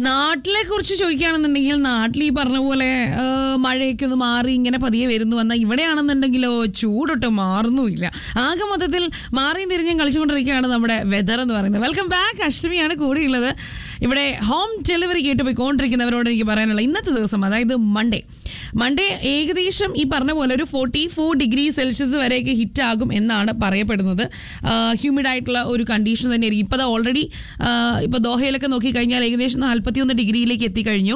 നാട്ടിലെ കുറിച്ച് ചോദിക്കുകയാണെന്നുണ്ടെങ്കിൽ നാട്ടിൽ ഈ പറഞ്ഞ പോലെ ആ, മഴയൊക്കെ ഒന്ന് മാറി ഇങ്ങനെ പതിയെ വരുന്നു വന്നാൽ ഇവിടെയാണെന്നുണ്ടെങ്കിലോ ചൂടൊട്ട് മാറുന്നുമില്ല ആകെ മൊത്തത്തിൽ മാറിയും തിരിഞ്ഞും കളിച്ചുകൊണ്ടിരിക്കുകയാണ് നമ്മുടെ വെതർ എന്ന് പറയുന്നത് വെൽക്കം ബാക്ക് അഷ്ടമിയാണ് കൂടിയുള്ളത് ഇവിടെ ഹോം ഡെലിവറി കേട്ട് പോയിക്കൊണ്ടിരിക്കുന്നവരോട് എനിക്ക് പറയാനുള്ള ഇന്നത്തെ ദിവസം അതായത് മൺഡേ മൺഡേ ഏകദേശം ഈ പറഞ്ഞ പോലെ ഒരു ഫോർട്ടി ഫോർ ഡിഗ്രി സെൽഷ്യസ് വരെയൊക്കെ ഹിറ്റ് ആകും എന്നാണ് പറയപ്പെടുന്നത് ഹ്യൂമിഡ് ആയിട്ടുള്ള ഒരു കണ്ടീഷൻ തന്നെയായിരിക്കും ഇപ്പോൾ ഓൾറെഡി ഇപ്പോൾ ദോഹയിലൊക്കെ നോക്കിക്കഴിഞ്ഞാൽ ഏകദേശം നാൽപ്പത്തിയൊന്ന് ഡിഗ്രിയിലേക്ക് എത്തിക്കഴിഞ്ഞു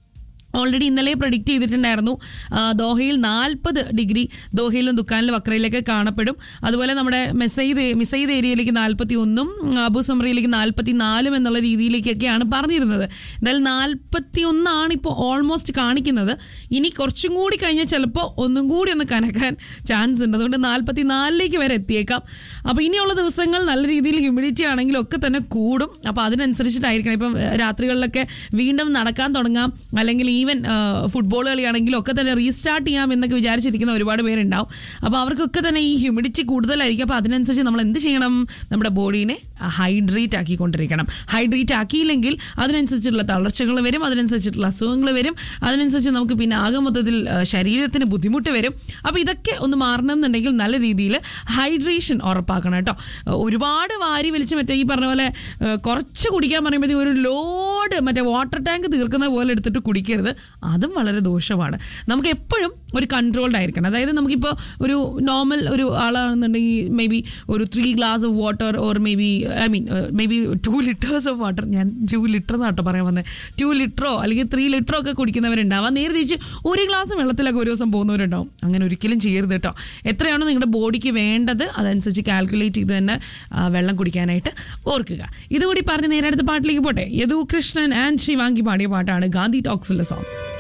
ഓൾറെഡി ഇന്നലെ പ്രഡിക്റ്റ് ചെയ്തിട്ടുണ്ടായിരുന്നു ആ, ദോഹയിൽ നാൽപ്പത് ഡിഗ്രി ദോഹയിലും ദുക്കാനിലും വക്രയിലൊക്കെ കാണപ്പെടും അതുപോലെ നമ്മുടെ മെസൈദ് മിസൈദ് ഏരിയയിലേക്ക് നാൽപ്പത്തി ഒന്നും അബു സമറയിലേക്ക് നാൽപ്പത്തി നാലും എന്നുള്ള രീതിയിലേക്കൊക്കെയാണ് പറഞ്ഞിരുന്നത് എന്തായാലും നാൽപ്പത്തി ഒന്നാണ് ഇപ്പോൾ ഓൾമോസ്റ്റ് കാണിക്കുന്നത് ഇനി കുറച്ചും കൂടി കഴിഞ്ഞാൽ ചിലപ്പോൾ ഒന്നും കൂടി ഒന്ന് കനക്കാൻ ചാൻസ് ഉണ്ട് അതുകൊണ്ട് നാൽപ്പത്തി നാലിലേക്ക് വരെ എത്തിയേക്കാം അപ്പോൾ ഇനിയുള്ള ദിവസങ്ങൾ നല്ല രീതിയിൽ ഹ്യൂമിഡിറ്റി ആണെങ്കിലും ഒക്കെ തന്നെ കൂടും അപ്പോൾ അതിനനുസരിച്ചിട്ടായിരിക്കണം ഇപ്പം ഏഹ്, രാത്രികളിലൊക്കെ വീണ്ടും നടക്കാൻ തുടങ്ങാം അല്ലെങ്കിൽ ഈവൻ ഫുട്ബോൾ കളിയാണെങ്കിലും ഒക്കെ തന്നെ റീസ്റ്റാർട്ട് ചെയ്യാം എന്നൊക്കെ വിചാരിച്ചിരിക്കുന്ന ഒരുപാട് പേരുണ്ടാവും അപ്പോൾ അവർക്കൊക്കെ തന്നെ ഈ ഹ്യൂമിഡിറ്റി കൂടുതലായിരിക്കും അപ്പോൾ അതിനനുസരിച്ച് നമ്മൾ എന്ത് ചെയ്യണം നമ്മുടെ ബോഡീനെ ഹൈഡ്രേറ്റ് ആക്കിക്കൊണ്ടിരിക്കണം ഹൈഡ്രേറ്റ് ആക്കിയില്ലെങ്കിൽ അതിനനുസരിച്ചിട്ടുള്ള തളർച്ചകൾ വരും അതിനനുസരിച്ചിട്ടുള്ള അസുഖങ്ങൾ വരും അതിനനുസരിച്ച് നമുക്ക് പിന്നെ ആകെ മൊത്തത്തിൽ ആ, ശരീരത്തിന് ബുദ്ധിമുട്ട് വരും അപ്പോൾ ഇതൊക്കെ ഒന്ന് മാറണം എന്നുണ്ടെങ്കിൽ നല്ല രീതിയിൽ ഹൈഡ്രേഷൻ ഉറപ്പാക്കണം കേട്ടോ ഒരുപാട് വാരി വലിച്ച് മറ്റേ ഈ പറഞ്ഞ പോലെ ആ, കുറച്ച് കുടിക്കാൻ പറയുമ്പോഴത്തേക്കും ഒരു ലോഡ് മറ്റേ വാട്ടർ ടാങ്ക് തീർക്കുന്ന പോലെ എടുത്തിട്ട് കുടിക്കരുത് അതും വളരെ ദോഷമാണ് നമുക്ക് എപ്പോഴും ഒരു കൺട്രോൾഡ് ആയിരിക്കണം അതായത് നമുക്കിപ്പോൾ ഒരു നോർമൽ ഒരു ആളാണെന്നുണ്ടെങ്കിൽ മേ ബി ഒരു three glass of water or maybe I mean maybe two litres of water ഞാൻ ടു ലിറ്റർ എന്നാട്ടോ പറയാൻ വന്നത് ടു ലിറ്ററോ അല്ലെങ്കിൽ ത്രീ ലിറ്ററോ ഒക്കെ കുടിക്കുന്നവരുണ്ടാവും നേരെ തിരിച്ച് ഒരു ഗ്ലാസ് വെള്ളത്തിലൊക്കെ ഒരു ദിവസം പോകുന്നവരുണ്ടാവും അങ്ങനെ ഒരിക്കലും ചെയ്യരുത് കേട്ടോ എത്രയാണോ നിങ്ങളുടെ ബോഡിക്ക് വേണ്ടത് അതനുസരിച്ച് കാൽക്കുലേറ്റ് ചെയ്ത് തന്നെ ആ, വെള്ളം കുടിക്കാനായിട്ട് ഓർക്കുക ഇതുകൂടി പറഞ്ഞ് നേരെ അടുത്ത പാട്ടിലേക്ക് പോട്ടെ യദു കൃഷ്ണൻ ആൻഡ് ശിവാങ്കി പാടിയ പാട്ടാണ് ഗാന്ധി ടോക്സിലെ സോങ്